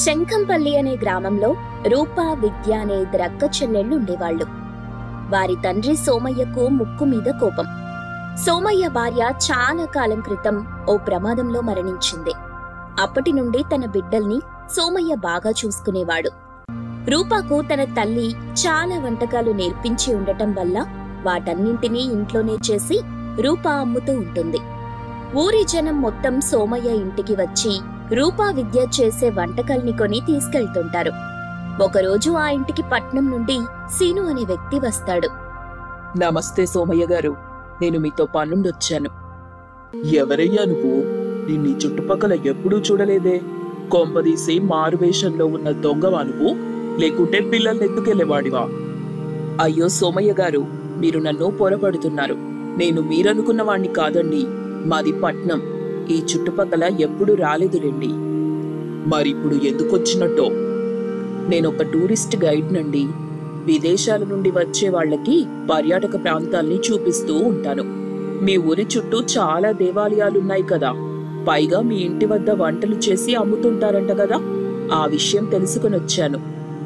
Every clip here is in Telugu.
శంఖంపల్లి అనే గ్రామంలో రూపా విద్య అనే ఇద్దరు అక్క చెల్లెళ్ళు ఉండేవాళ్ళు వారి తండ్రి సోమయ్యకు ముక్కు మీద కోపం సోమయ్య భార్య చాలా కాలం క్రితం ఓ ప్రమాదంలో మరణించింది అప్పటి నుండి తన బిడ్డల్ని సోమయ్య బాగా చూసుకునేవాడు రూపాకు తన తల్లి చాలా వంటకాలు నేర్పించి ఉండటం వల్ల వాటన్నింటినీ ఇంట్లోనే చేసి రూపా అమ్ముతూ ఉంటుంది ఊరి జనం మొత్తం సోమయ్య ఇంటికి వచ్చి రూపా విద్య చేసే వంటకాల్ని కొని తీసుకెళ్తుంటారు ఒకరోజు ఆ ఇంటికి పట్నం నుండి సీను అనే వ్యక్తి వస్తాడు నమస్తే సోమయ్య గారు నేను మీతో పనుండొచ్చాను ఎవరయ్యా నువ్వు నిన్ను ఈ చుట్టుపక్కల ఎప్పుడూ చూడలేదే కొంపదీసి మారువేషంలో ఉన్న దొంగవా నువ్వు లేకుంటే పిల్లల్ని ఎత్తుకెళ్లేవాడివా అయ్యో సోమయ్య గారు మీరు నన్ను పొరపడుతున్నారు నేను మీరనుకున్న వాణ్ణి కాదండి మాది పట్నం ఈ చుట్టుపక్కల ఎప్పుడు రాలేదులేండి మరిప్పుడు ఎందుకొచ్చినట్టో నేను ఒక టూరిస్ట్ గైడ్ నండి విదేశాల నుండి వచ్చే వాళ్ళకి పర్యాటక ప్రాంతాల్ని చూపిస్తూ ఉంటాను మీ ఊరి చుట్టూ చాలా దేవాలయాలున్నాయి కదా పైగా మీ ఇంటి వద్ద వంటలు చేసి అమ్ముతుంటారంట కదా ఆ విషయం తెలుసుకొని వచ్చాను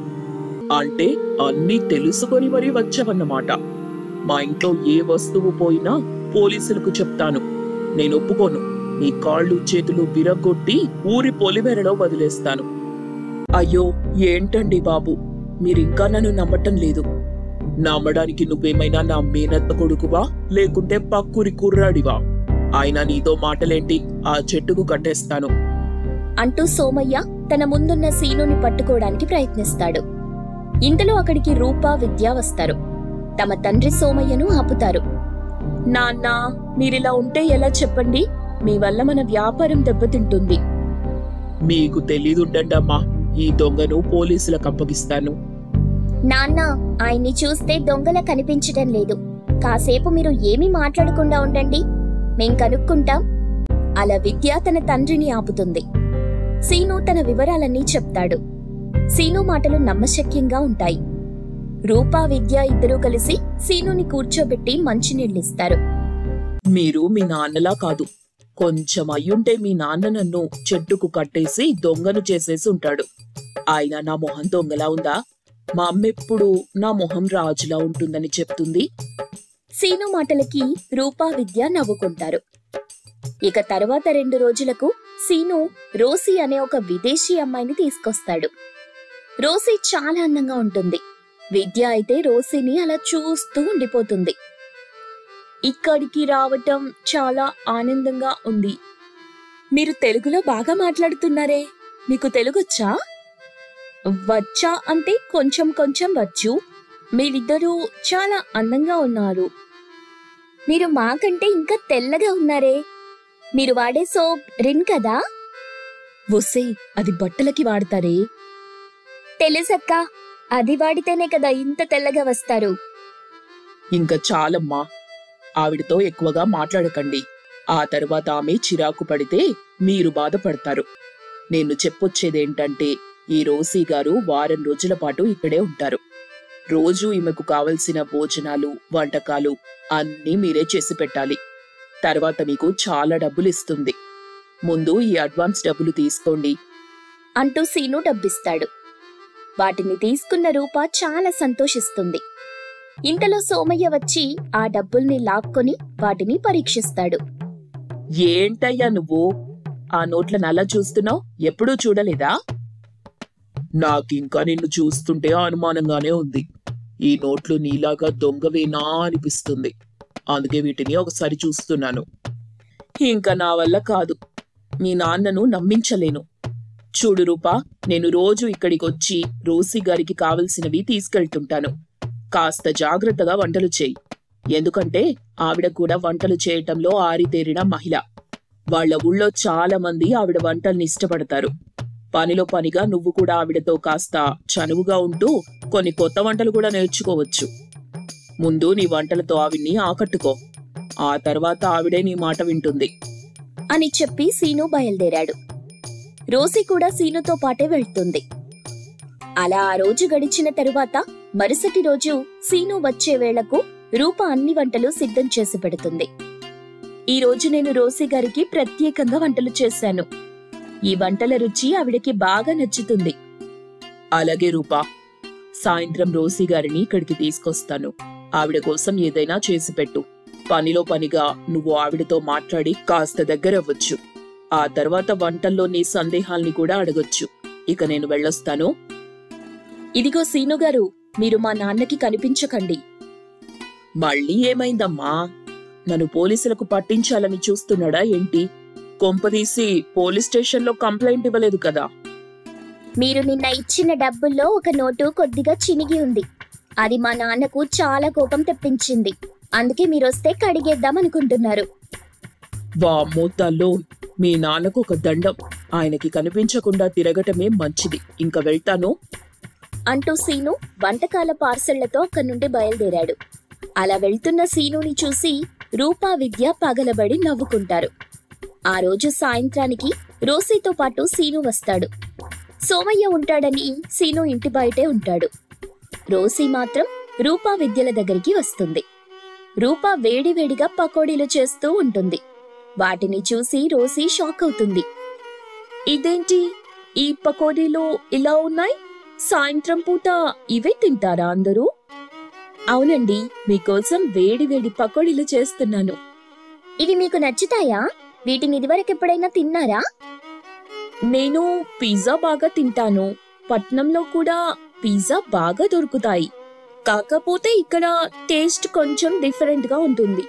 అంటే అన్నీ తెలుసుకొని మరీ వచ్చావన్నమాట మా ఇంట్లో ఏ వస్తువు పోయినా పోలీసులకు చెప్తాను నేను ఒప్పుకోను నీ కాళ్ళు చేతులు విరగొట్టి ఊరి పొలిమేరలో వదిలేస్తాను అయ్యో ఏంటండి బాబు మీరింకా నన్ను నమ్మటం లేదు నమ్మడానికి నువ్వేమైనా నా మేనత్త కొడుకువా లేకుంటే పక్కురి కుర్రాడివా ఆయన నీతో మాటలేంటి ఆ చెట్టుకు కట్టేస్తాను అంటూ సోమయ్య తన ముందున్న సీనుని పట్టుకోవడానికి ప్రయత్నిస్తాడు ఇంతలో అక్కడికి రూపా విద్య వస్తారు తమ తండ్రి సోమయ్యను ఆపుతారు నాన్న మీరిలా ఉంటే ఎలా చెప్పండి మీ వల్ల మన వ్యాపారం దెబ్బతింటుంది మీకు తెలీదుండమ్మా ఈ దొంగను పోలీసులకు అప్పగిస్తాను నాన్న ఆయన్ని చూస్తే దొంగల కనిపించటం లేదు కాసేపు మీరు ఏమీ మాట్లాడకుండా ఉండండి మేం కనుక్కుంటాం అలా విద్య తన తండ్రిని ఆపుతుంది సీను తన వివరాలన్నీ చెప్తాడు సీను మాటలు నమ్మశక్యంగా ఉంటాయి రూపా విద్య ఇద్దరూ కలిసి సీనుని కూర్చోబెట్టి మంచినీళ్ళిస్తారు మీరు మీ నాన్నలా కాదు కొంచెం అయ్యుంటే మీ నాన్న నన్ను చెట్టుకు కట్టేసి దొంగను చేసేసి ఉంటాడు ఆయన నా మొహం దొంగలా ఉందా మా అమ్మ ఎప్పుడు నా మొహం రాజులా ఉంటుందని చెప్తుంది సీను మాటలకి రూపా విద్య నవ్వుకుంటారు ఇక తర్వాత రెండు రోజులకు సీను రోసీ అనే ఒక విదేశీ అమ్మాయిని తీసుకొస్తాడు రోసీ చాలా అందంగా ఉంటుంది విద్య అయితే రోసీని అలా చూస్తూ ఉండిపోతుంది ఇక్కడికి రావటం చాలా ఆనందంగా ఉంది మీరు తెలుగులో బాగా మాట్లాడుతున్నారే మీకు తెలుగొచ్చా వచ్చా అంటే కొంచెం కొంచెం వచ్చు మీరిద్దరూ చాలా అందంగా ఉన్నారు మీరు మాకంటే ఇంకా తెల్లగా ఉన్నారే మీరు వాడే సోప్ రిన్ కదా వసే అది బట్టలకి వాడతారే తెలుసక్క అది వాడితేనే కదా ఇంత తెల్లగా వస్తారు ఇంకా చాలమ్మా ఆవిడతో ఎక్కువగా మాట్లాడకండి ఆ తరువాత ఆమె చిరాకు పడితే మీరు బాధపడతారు నేను చెప్పొచ్చేదేంటంటే ఈ రోసీ గారు వారం రోజుల పాటు ఇక్కడే ఉంటారు రోజు ఈమెకు కావలసిన భోజనాలు వంటకాలు అన్నీ మీరే చేసి పెట్టాలి తర్వాత మీకు చాలా డబ్బులు ఇస్తుంది ముందు ఈ అడ్వాన్స్ డబ్బులు తీసుకోండి అంటూ సీను డబ్బిస్తాడు వాటిని తీసుకున్న రూప చాలా సంతోషిస్తుంది ఇంతలో సోమయ్య వచ్చి ఆ డబ్బుల్ని లాక్కొని వాటిని పరీక్షిస్తాడు ఏంటయ్యా నువ్వు ఆ నోట్లను అలా చూస్తున్నావు ఎప్పుడూ చూడలేదా నాకింకా నిన్ను చూస్తుంటే అనుమానంగానే ఉంది ఈ నోట్లు నీలాగా దొంగవేనా అనిపిస్తుంది అందుకే వీటిని ఒకసారి చూస్తున్నాను ఇంకా నా వల్ల కాదు మీ నాన్నను నమ్మించలేను చూడు రూపా నేను రోజు ఇక్కడికి వచ్చి రోసి గారికి కావలసినవి తీసుకెళ్తుంటాను కాస్త జాగ్రత్తగా వంటలు చేయి ఎందుకంటే ఆవిడ కూడా వంటలు చేయటంలో ఆరితేరిన మహిళ వాళ్ళ ఊళ్ళో చాలా మంది ఆవిడ వంటల్ని ఇష్టపడతారు పనిలో పనిగా నువ్వు కూడా ఆవిడతో కాస్త చనువుగా ఉంటూ కొన్ని కొత్త వంటలు కూడా నేర్చుకోవచ్చు ముందు నీ వంటలతో ఆవిడ్ని ఆకట్టుకో ఆ తర్వాత ఆవిడే నీ మాట వింటుంది అని చెప్పి సీను బయలుదేరాడు రోసి కూడా సీనుతో పాటే వెళ్తుంది అలా ఆ రోజు గడిచిన తరువాత మరుసటి రోజు సీను వచ్చే వేళకు రూప అన్ని వంటలు సిద్ధం చేసి పెడుతుంది ఈ రోజు నేను రోసి గారికి ప్రత్యేకంగా వంటలు చేశాను ఈ వంటల రుచి ఆవిడకి బాగా నచ్చుతుంది అలాగే రూపా సాయంత్రం రోసి గారిని ఇక్కడికి తీసుకొస్తాను ఆవిడ కోసం ఏదైనా చేసి పెట్టు పనిలో పనిగా నువ్వు ఆవిడతో మాట్లాడి కాస్త దగ్గరవ్వచ్చు ఆ తర్వాత వంటల్లో నీ సందేహాల్ని కూడా అడగొచ్చు ఇక నేను వెళ్ళొస్తాను ఇదిగో సీను గారు మీరు మా నాన్నకి కనిపించకండి మళ్ళీ ఏమైందమ్మా నన్ను పోలీసులకు పట్టించాలని చూస్తున్నాడా ఏంటి కొంపదీసి పోలీస్ స్టేషన్లో కంప్లైంట్ ఇవ్వలేదు కదా మీరు నిన్న ఇచ్చిన డబ్బుల్లో ఒక నోటు కొద్దిగా చినిగి ఉంది అది మా నాన్నకు చాలా కోపం తెప్పించింది అందుకే మీరొస్తే కడిగేద్దాం అనుకుంటున్నారు వామ్మో తల్లో మీ నాన్నకు ఒక దండం ఆయనకి కనిపించకుండా తిరగటమే మంచిది ఇంకా వెళ్తాను అంటూ సీను వంటకాల పార్సళ్లతో అక్కడి నుండి బయలుదేరాడు అలా వెళ్తున్న సీనుని చూసి రూపా విద్య పగలబడి నవ్వుకుంటారు ఆ రోజు సాయంత్రానికి రోసీతో పాటు సీను వస్తాడు సోమయ్య ఉంటాడని సీను ఇంటి బయటే ఉంటాడు రోసీ మాత్రం రూపా విద్యల దగ్గరికి వస్తుంది రూపా వేడివేడిగా పకోడీలు చేస్తూ ఉంటుంది వాటిని చూసి రోసీ షాక్ అవుతుంది ఇదేంటి ఈ పకోడీలు ఇలా ఉన్నాయి సాయంత్రం పూట ఇవే తింటారా అందరూ అవునండి మీకోసం వేడి వేడి పకోడీలు చేస్తున్నాను ఇవి మీకు నచ్చుతాయా వీటిని ఇదివరకు ఎప్పుడైనా తిన్నారా నేను పిజ్జా బాగా తింటాను పట్నంలో కూడా పిజ్జా బాగా దొరుకుతాయి కాకపోతే ఇక్కడ టేస్ట్ కొంచెం డిఫరెంట్ గా ఉంటుంది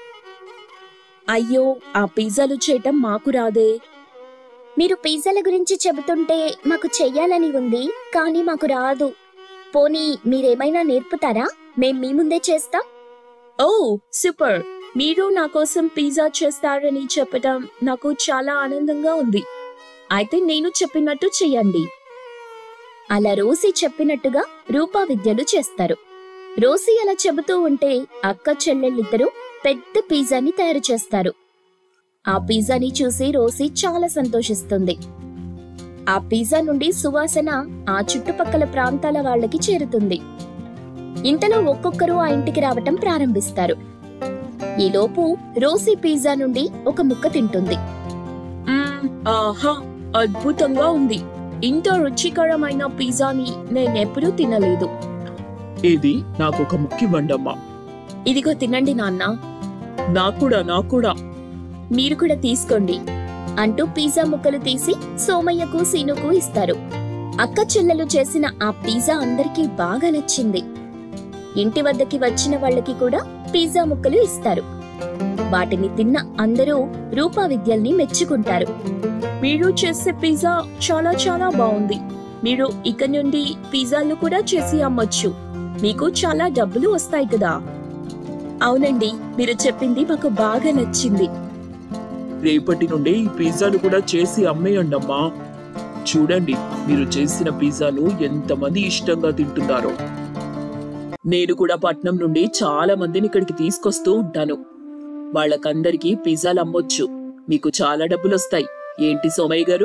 అయ్యో ఆ పిజ్జాలు చేయటం మాకు రాదే మీరు పిజ్జాల గురించి చెబుతుంటే మాకు చెయ్యాలని ఉంది కానీ మాకు రాదు పోనీ మీరేమైనా నేర్పుతారా మేం మీ ముందే చేస్తాం ఓ సూపర్ మీరు నా కోసం పిజ్జా చేస్తారని చెప్పటం నాకు చాలా ఆనందంగా ఉంది అయితే నేను చెప్పినట్టు చెయ్యండి అలా రోసి చెప్పినట్టుగా రూపా విద్యలు చేస్తారు రోసి అలా చెబుతూ ఉంటే అక్క చెల్లెళ్ళిద్దరూ పెద్ద పిజ్జాని తయారు చేస్తారు ఆ పిజ్జాని చూసి రోసి చాలా సంతోషిస్తుంది ఆ పిజ్జా నుండి సువాసన ఆ చుట్టుపక్కల ప్రాంతాల వాళ్ళకి చేరుతుంది ఇంతలో ఒక్కొక్కరు ఆ ఇంటికి రావటం ప్రారంభిస్తారు ఈలోపు రోసి పిజ్జా నుండి ఒక ముక్క తింటుంది "మ్మ్, ఆహా అద్భుతంగా ఉంది ఇంత రుచికరమైన పిజ్జాని నేనెప్పుడూ తినలేదు ఇది నాకు ఒక ముక్కి వండమ్మా ఇదిగో తినండి నాన్న నాకు కూడా నాకు కూడా మీరు కూడా తీసుకోండి అంటూ పిజ్జా ముక్కలు తీసి సోమయ్యకు సీనుకు ఇస్తారు అక్క చెల్లెలు చేసిన ఆ పిజ్జా అందరికీ బాగా నచ్చింది ఇంటి వద్దకి వచ్చిన వాళ్ళకి కూడా పిజ్జా ముక్కలు ఇస్తారు వాటిని తిన్న అందరూ రూపా విద్యల్ని మెచ్చుకుంటారు మీరు చేసే పిజ్జా చాలా చాలా బాగుంది మీరు ఇక నుండి పిజ్జాలు కూడా చేసి అమ్మొచ్చు మీకు చాలా డబ్బులు వస్తాయి కదా అవునండి మీరు చెప్పింది మాకు బాగా నచ్చింది రేపటి నుండి ఈ పిజ్జాను కూడా చేసి అమ్మేయండమ్మా చూడండి మీరు చేసిన పిజ్జాను ఎంతమంది ఇష్టంగా తింటున్నారో నేను కూడా పట్నం నుండి చాలా మందిని ఇక్కడికి తీసుకొస్తూ ఉంటాను వాళ్ళకందరికీ పిజ్జాలు అమ్మొచ్చు మీకు చాలా డబ్బులు వస్తాయి ఏంటి సోమయ్య గారు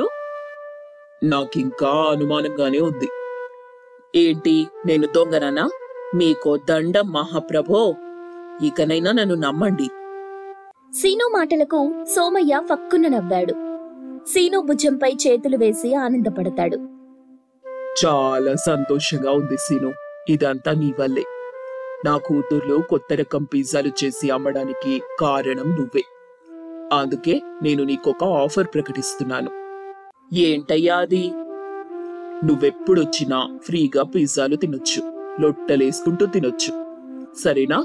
నాకింకా అనుమానంగానే ఉంది ఏంటి నేను దొంగననా మీకో దండం మహాప్రభో ఇకనైనా నన్ను నమ్మండి సీను మాటలకు సోమయ్య ఫక్కున నవ్వాడు సీను భుజంపై చేతులు వేసి ఆనందపడతాడు చాలా సంతోషంగా ఉంది సీను ఇదంతా నీ వల్లే నా కూతుర్లో కొత్త రకం పిజ్జాలు చేసి అమ్మడానికి కారణం నువ్వే అందుకే నేను నీకొక ఆఫర్ ప్రకటిస్తున్నాను ఏంటయ్యా అది నువ్వెప్పుడొచ్చినా ఫ్రీగా పిజ్జాలు తినొచ్చు లొట్టలేసుకుంటూ తినొచ్చు సరేనా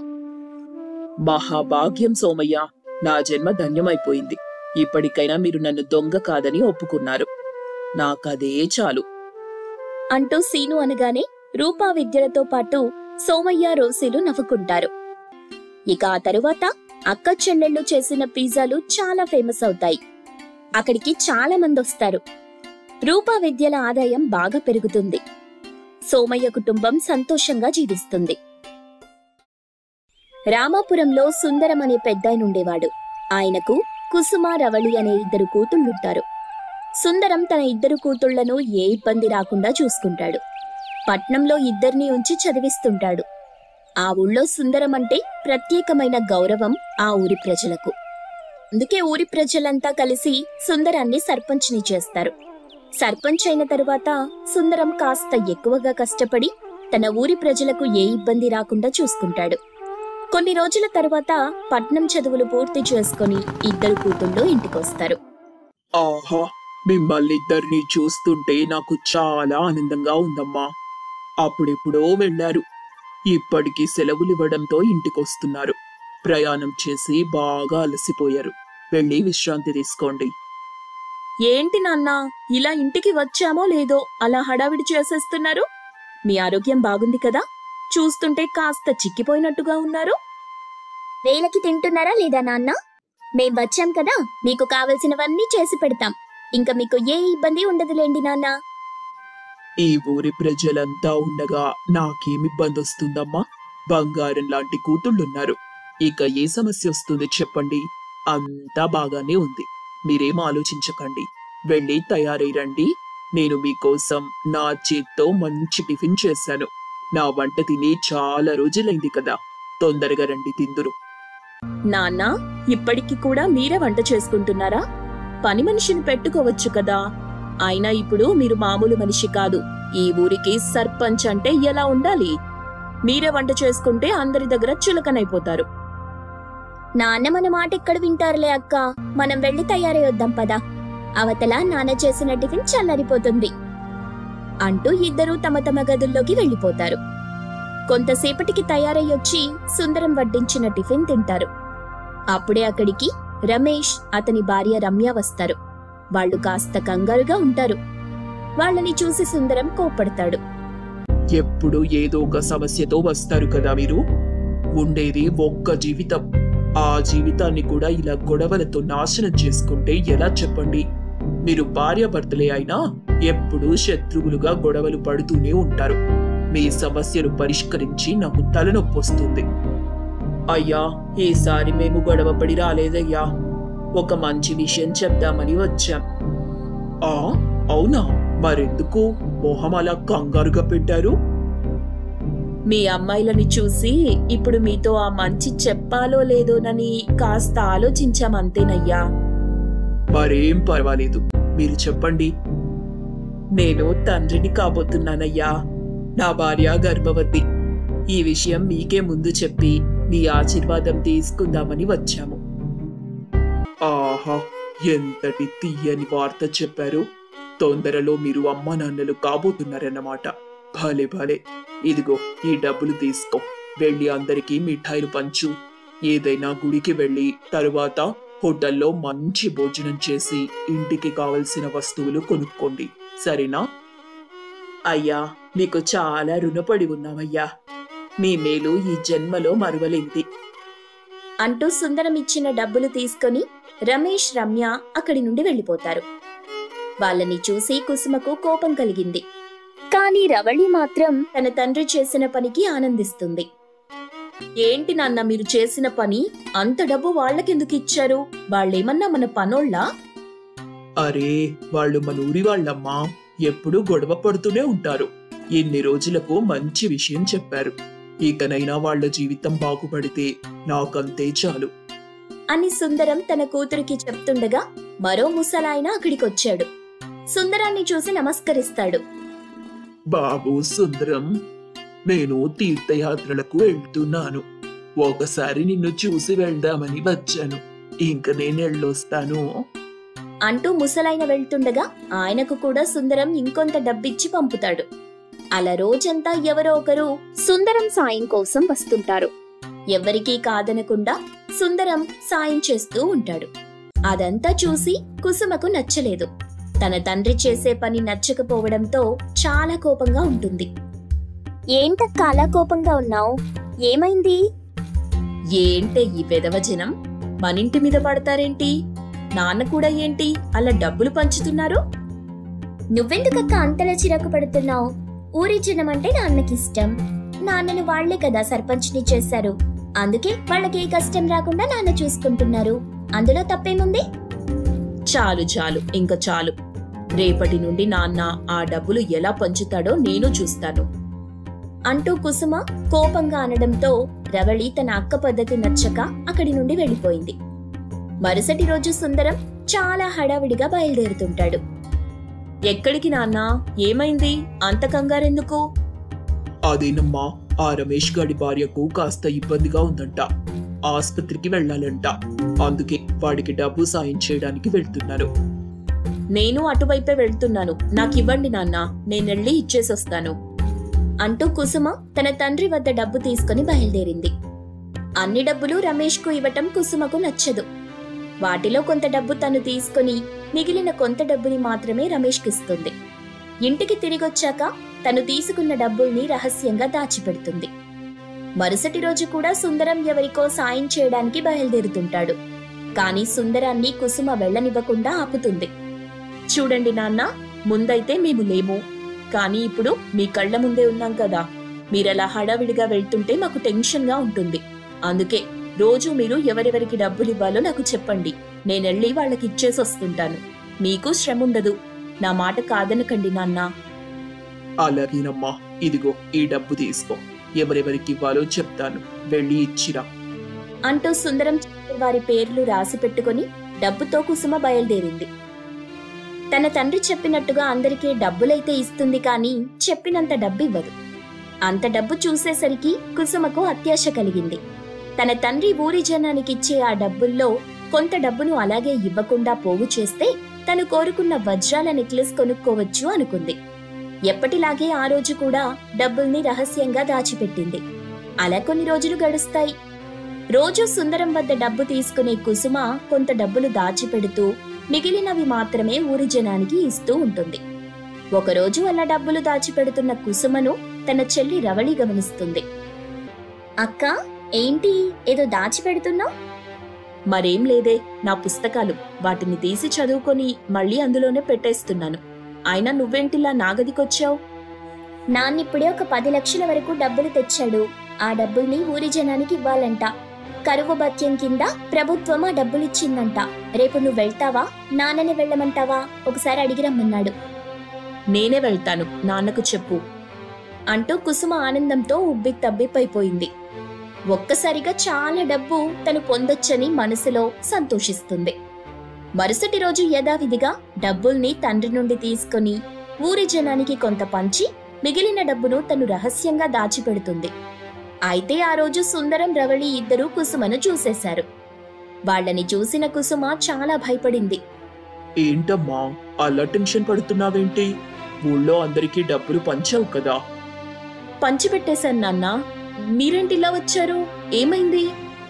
మహాభాగ్యం సోమయ్య నా జన్మ ధన్యమైపోయింది ఇప్పటికైనా మీరు నన్ను దొంగ కాదని ఒప్పుకున్నారు నాకదే చాలు అంటూ సీను అనగానే రూపా విద్యలతో పాటు సోమయ్య రోసీలు నవ్వుకుంటారు ఇక ఆ తరువాత అక్క చెల్లెళ్ళు చేసిన పిజ్జాలు చాలా ఫేమస్ అవుతాయి అక్కడికి చాలా మంది వస్తారు రూపా విద్యల ఆదాయం బాగా పెరుగుతుంది సోమయ్య కుటుంబం సంతోషంగా జీవిస్తుంది రామాపురంలో సుందరం అనే పెద్దాయన ఉండేవాడు ఆయనకు కుసుమ రవళి అనే ఇద్దరు కూతుళ్ళుంటారు సుందరం తన ఇద్దరు కూతుళ్లను ఏ ఇబ్బంది రాకుండా చూసుకుంటాడు పట్నంలో ఇద్దరిని ఉంచి చదివిస్తుంటాడు ఆ ఊళ్ళో సుందరం అంటే ప్రత్యేకమైన గౌరవం ఆ ఊరి ప్రజలకు అందుకే ఊరి ప్రజలంతా కలిసి సుందరాన్ని సర్పంచ్ని చేస్తారు సర్పంచ్ అయిన తరువాత సుందరం కాస్త ఎక్కువగా కష్టపడి తన ఊరి ప్రజలకు ఏ ఇబ్బంది రాకుండా చూసుకుంటాడు కొన్ని రోజుల తరువాత పట్నం చదువులు పూర్తి చేసుకొని ఇద్దరు కూతుళ్ళు ఇంటికొస్తారు ఆహా మిమ్మల్ని ఇద్దరిని చూస్తుంటే నాకు చాలా ఆనందంగా ఉందమ్మా అప్పుడెప్పుడో వెళ్ళారు ఇప్పటికి సెలవులు ఇవ్వడంతో ఇంటికొస్తున్నారు ప్రయాణం చేసి బాగా అలసిపోయారు వెళ్ళి విశ్రాంతి తీసుకోండి ఏంటి నాన్న ఇలా ఇంటికి వచ్చామో లేదో అలా హడావిడి చేసేస్తున్నారు మీ ఆరోగ్యం బాగుంది కదా చూస్తుంటే కాస్త చిక్కిపోయినట్టుగా ఉన్నారు వేలకి తింటున్నారా లేదా నాన్న మేం వచ్చాం కదా మీకు కావలసినవన్నీ చేసి పెడతాం ఇంకా మీకు ఏ ఇబ్బంది ఉండదులేండి నాన్న ఈ ఊరి ప్రజలంతా ఉండగా నాకేం ఇబ్బంది వస్తుందమ్మా బంగారం లాంటి కూతుళ్ళున్నారు ఇక ఏ సమస్య వస్తుంది చెప్పండి అంతా బాగానే ఉంది మీరేం ఆలోచించకండి వెళ్ళి తయారై రండి నేను మీకోసం నా చేత్తో మంచి టిఫిన్ చేశాను నా వంట తిని చాలా రోజులైంది కదా తొందరగా రండి తిందురు నాన్న ఇప్పటికి కూడా మీరే వంట చేసుకుంటున్నారా పని మనిషిని పెట్టుకోవచ్చు కదా అయినా ఇప్పుడు మీరు మామూలు మనిషి కాదు ఈ ఊరికి సర్పంచ్ అంటే ఎలా ఉండాలి మీరే వంట చేసుకుంటే అందరి దగ్గర చులకనైపోతారు నాన్న మన మాట ఎక్కడ వింటారులే అక్క మనం వెళ్ళి తయారై వద్దాం పదా అవతల నాన్న చేసిన టిఫిన్ చల్లరిపోతుంది అంటూ ఇద్దరూ తమ తమ గదుల్లోకి వెళ్ళిపోతారు కొంతసేపటికి తయారయ్యొచ్చి సుందరం వడ్డించిన టిఫిన్ తింటారు అప్పుడే అక్కడికి రమేష్ అతని భార్య రమ్య వస్తారు వాళ్ళు కాస్త కంగారుగా ఉంటారు వాళ్ళని చూసి సుందరం కోప్పడతాడు ఎప్పుడు ఏదో ఒక సమస్యతో వస్తారు కదా మీరు ఉండేది ఒక్క జీవితం ఆ జీవితాన్ని కూడా ఇలా గొడవలతో నాశనం చేసుకుంటే ఎలా చెప్పండి మీరు భార్యాభర్తలే అయినా ఎప్పుడూ శత్రువులుగా గొడవలు పడుతూనే ఉంటారు మీ సమస్యను పరిష్కరించి నాకు తలనొప్పి వస్తుంది అయ్యా ఈసారి మేము గొడవపడి రాలేదయ్యా ఒక మంచి విషయం చెప్దామని వచ్చాం ఆ అవునా మరెందుకు మొహం అలా కంగారుగా పెట్టారు మీ అమ్మాయిలని చూసి ఇప్పుడు మీతో ఆ మంచి చెప్పాలో లేదోనని కాస్త ఆలోచించామంతేనయ్యా మరేం పర్వాలేదు మీరు చెప్పండి నేను తండ్రిని కాబోతున్నానయ్యా నా భార్య గర్భవతి ఈ విషయం మీకే ముందు చెప్పి మీ ఆశీర్వాదం తీసుకుందామని వచ్చాము ఆహా ఎంతటి తీయని వార్త చెప్పారు తొందరలో మీరు అమ్మ నాన్నలు కాబోతున్నారన్నమాట భలే భలే ఇదిగో ఈ డబ్బులు తీసుకో వెళ్ళి అందరికీ మిఠాయిలు పంచు ఏదైనా గుడికి వెళ్ళి తరువాత హోటల్లో మంచి భోజనం చేసి ఇంటికి కావలసిన వస్తువులు కొనుక్కోండి సరేనా అయ్యా మీకు చాలా రుణపడి ఉన్నామయ్యా మీ మేలు ఈ జన్మలో మరువలేంది అంటూ సుందరం ఇచ్చిన డబ్బులు తీసుకొని రమేష్ రమ్య అక్కడి నుండి వెళ్ళిపోతారు వాళ్ళని చూసి కుసుమకు కోపం కలిగింది కానీ రవళి మాత్రం తన తండ్రి చేసిన పనికి ఆనందిస్తుంది ఏంటి నాన్న మీరు చేసిన పని అంత డబ్బు వాళ్ళకెందుకు ఇచ్చారు వాళ్ళేమన్నా మన పనోళ్ళా అరే వాళ్ళు మన ఊరి వాళ్ళమ్మా ఎప్పుడూ గొడవ పడుతూనే ఉంటారు ఇన్ని రోజులకు మంచి విషయం చెప్పారు ఇకనైనా వాళ్ళ జీవితం బాగుపడితే నాకంతే చాలు అని సుందరం తన కూతురికి చెప్తుండగా మరో ముసలాయన అక్కడికొచ్చాడు సుందరాన్ని చూసి నమస్కరిస్తాడు బాబు సుందరం నేను తీర్థయాత్రలకు వెళ్తున్నాను ఒకసారి నిన్ను చూసి వెళ్దామని వచ్చాను ఇంక నేను వెళ్ళొస్తాను అంటూ ముసలాయన వెళ్తుండగా ఆయనకు కూడా సుందరం ఇంకొంత డబ్బిచ్చి పంపుతాడు అలా రోజంతా ఎవరో ఒకరు సుందరం సాయం కోసం వస్తుంటారు ఎవ్వరికీ కాదనకుండా సుందరం సాయం చేస్తూ ఉంటాడు అదంతా చూసి కుసుమకు నచ్చలేదు తన తండ్రి చేసే పని నచ్చకపోవడంతో చాలా కోపంగా ఉంటుంది ఏంటక్క అలా కోపంగా ఉన్నావు ఏమైంది ఏంటే ఈ పెదవజనం మనింటి మీద పడతారేంటి నాన్న కూడా ఏంటి అలా డబ్బులు పంచుతున్నారు నువ్వెందుకక్క అంతలా చిరాకు పడుతున్నావు ఊరి జనం అంటే నాన్నకిష్టం నాన్నను వాళ్లే కదా సర్పంచ్ని చేశారు అందుకే వాళ్ళకి ఏ కష్టం రాకుండా నాన్న చూసుకుంటున్నారు అందులో తప్పేముంది చాలు చాలు ఇంకా చాలు రేపటి నుండి నాన్న ఆ డబ్బులు ఎలా పంచుతాడో నేను చూస్తాను అంటూ కుసుమ కోపంగా అనడంతో రవళి తన అక్క పద్ధతి నచ్చక అక్కడి నుండి వెళ్ళిపోయింది మరుసటి రోజు సుందరం చాలా హడావిడిగా బయలుదేరుతుంటాడు ఎక్కడికి నాన్నా ఏమైంది అంత కంగారెందుకు అదేనమ్మా ఆ రమేష్ గాడి భార్యకు కాస్త ఇబ్బందిగా ఉందంట ఆస్పత్రికి వెళ్ళాలంట అందుకే వాడికి డబ్బు సాయం చేయడానికి వెళ్తున్నాను నేను అటువైపే వెళ్తున్నాను నాకివ్వండి నాన్న నేనెళ్ళి ఇచ్చేసొస్తాను అంటూ కుసుమ తన తండ్రి వద్ద డబ్బు తీసుకుని బయలుదేరింది అన్ని డబ్బులు రమేష్కు ఇవ్వటం కుసుమకు నచ్చదు వాటిలో కొంత డబ్బు తను తీసుకుని మిగిలిన కొంత డబ్బుని మాత్రమే రమేష్కిస్తుంది ఇంటికి తిరిగొచ్చాక తను తీసుకున్న డబ్బుల్ని రహస్యంగా దాచిపెడుతుంది మరుసటి రోజు కూడా సుందరం ఎవరికో సాయం చేయడానికి బయలుదేరుతుంటాడు కానీ సుందరాన్ని కుసుమ వెళ్ళనివ్వకుండా ఆపుతుంది చూడండి నాన్న ముందైతే మేము లేము కానీ ఇప్పుడు మీ కళ్ళ ముందే ఉన్నాం కదా మీరలా హడావిడిగా వెళ్తుంటే మాకు టెన్షన్గా ఉంటుంది అందుకే రోజు మీరు ఎవరెవరికి డబ్బులు ఇవ్వాలో నాకు చెప్పండి నేనెళ్ళి వాళ్ళకి ఇచ్చేసి వస్తుంటాను మీకు శ్రమ ఉండదు నా మాట కాదనకండి నాన్న అలాగేనమ్మా ఇదిగో ఈ డబ్బు తీసుకో ఎవరెవరికి ఇవ్వాలో చెప్తాను వెళ్ళి ఇచ్చిరా అంటూ సుందరం వారి పేర్లు రాసి పెట్టుకుని డబ్బుతో కుసుమ బయలుదేరింది తన తండ్రి చెప్పినట్టుగా అందరికీ డబ్బులైతే ఇస్తుంది కానీ చెప్పినంత డబ్బు ఇవ్వదు అంత డబ్బు చూసేసరికి కుసుమకు అత్యాశ కలిగింది తన తండ్రి ఊరి జనానికిచ్చే ఆ డబ్బుల్లో కొంత డబ్బును అలాగే ఇవ్వకుండా పోగు చేస్తే తను కోరుకున్న వజ్రాల నెక్లెస్ కొనుక్కోవచ్చు అనుకుంది ఎప్పటిలాగే ఆ రోజు కూడా డబ్బుల్ని రహస్యంగా దాచిపెట్టింది అలా కొన్ని రోజులు గడుస్తాయి రోజు సుందరం వద్ద డబ్బు తీసుకునే కుసుమ కొంత డబ్బులు దాచిపెడుతూ మిగిలినవి మాత్రమే ఊరి జనానికి ఇస్తూ ఉంటుంది ఒకరోజు అలా డబ్బులు దాచిపెడుతున్న కుసుమను తన చెల్లి రవళి గమనిస్తుంది అక్క ఏంటి ఏదో దాచిపెడుతున్నావు మరేం లేదే నా పుస్తకాలు వాటిని తీసి చదువుకొని మళ్ళీ అందులోనే పెట్టేస్తున్నాను అయినా నువ్వేంటిలా నాగదికొచ్చావు నాన్నిప్పుడే ఒక పది లక్షల వరకు డబ్బులు తెచ్చాడు ఆ డబ్బుల్ని ఊరి జనానికి ఇవ్వాలంట కరువు భత్యం కింద ప్రభుత్వం ఆ డబ్బులిచ్చిందంట రేపు నువ్వు వెళ్తావా నాన్నని వెళ్ళమంటావా ఒకసారి అడిగి రమ్మన్నాడు నేనే వెళ్తాను నాన్నకు చెప్పు అంటూ కుసుమ ఆనందంతో ఉబ్బి తబ్బిప్పైపోయింది ఒక్కసారిగా చాలా డబ్బు తను పొందొచ్చని మనసులో సంతోషిస్తుంది మరుసటి రోజు యథావిధిగా డబ్బుల్ని తండ్రి నుండి తీసుకుని ఊరి జనానికి కొంత పంచి మిగిలిన డబ్బును తను రహస్యంగా దాచిపెడుతుంది అయితే ఆ రోజు సుందరం రవళి ఇద్దరూ కుసుమను చూసేశారు వాళ్ళని చూసిన కుసుమ చాలా భయపడింది ఏంటమ్మా అలా టెన్షన్ పడుతున్నావేంటి ఊళ్ళో అందరికీ డబ్బులు పంచావు కదా పంచిపెట్టేశాను నాన్న మీరేంటిలా వచ్చారు ఏమైంది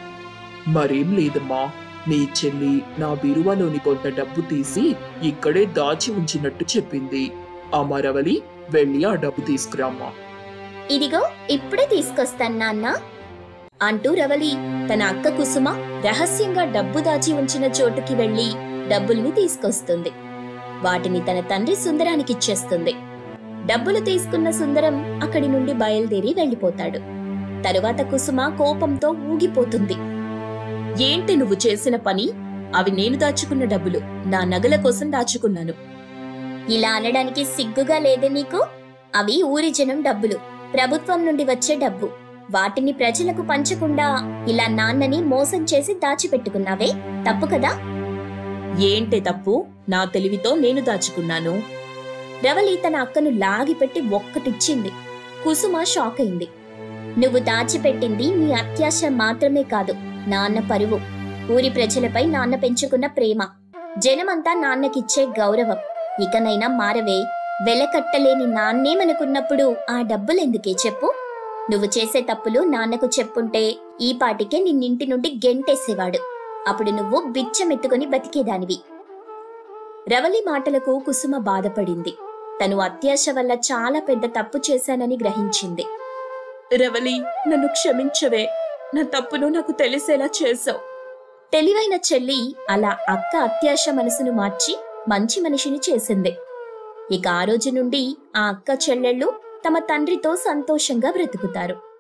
మరేం లేదమ్మా నీ చెల్లి నా బీరువాలోని కొంత డబ్బు తీసి ఇక్కడే దాచి ఉంచినట్టు చెప్పింది అమరవలి వెళ్ళి ఆ డబ్బు తీసుకురామ్మా ఇదిగో ఇప్పుడే తీసుకొస్తాను నాన్న అంటూ రవలి తన అక్క కుసుమ రహస్యంగా డబ్బు దాచి ఉంచిన చోటుకి వెళ్లి డబ్బుల్ని తీసుకొస్తుంది వాటిని తన తండ్రి సుందరానికి ఇచ్చేస్తుంది డబ్బులు తీసుకున్న సుందరం అక్కడి నుండి బయలుదేరి వెళ్లిపోతాడు తరువాత కుసుమ కోపంతో ఊగిపోతుంది ఏంటి నువ్వు చేసిన పని అవి నేను దాచుకున్న డబ్బులు నా నగల కోసం దాచుకున్నాను ఇలా అనడానికి సిగ్గుగా లేదే నీకు అవి ఊరి జనం డబ్బులు ప్రభుత్వం నుండి వచ్చే డబ్బు వాటిని ప్రజలకు పంచకుండా ఇలా నాన్నని మోసం చేసి దాచిపెట్టుకున్నావే తప్పు కదా ఏంటే తప్పు నా తెలివితో నేను దాచుకున్నాను రవలి తన అక్కను లాగిపెట్టి ఒక్కటిచ్చింది కుసుమ షాక్ అయింది నువ్వు దాచిపెట్టింది నీ అత్యాశ మాత్రమే కాదు నాన్న పరువు ఊరి ప్రజలపై నాన్న పెంచుకున్న ప్రేమ జనమంతా నాన్నకిచ్చే గౌరవం ఇకనైనా మారవే వెలకట్టలేని నాన్నేమనుకున్నప్పుడు ఆ డబ్బులెందుకే చెప్పు నువ్వు చేసే తప్పులు నాన్నకు చెప్పుంటే ఈ పాటికే నిన్నింటి నుండి గెంటేసేవాడు అప్పుడు నువ్వు బిచ్చమెత్తుకుని బతికేదానివి రవలి మాటలకు కుసుమ బాధపడింది తను అత్యాశ వల్ల చాలా పెద్ద తప్పు చేశానని గ్రహించింది రవలి నన్ను క్షమించవే నా తప్పును నాకు తెలిసేలా చేసావు తెలివైన చెల్లి అలా అక్క అత్యాశ మనసును మార్చి మంచి మనిషిని చేసింది ఇక ఆ రోజు నుండి ఆ అక్క చెల్లెళ్ళు తమ తండ్రితో సంతోషంగా బ్రతుకుతారు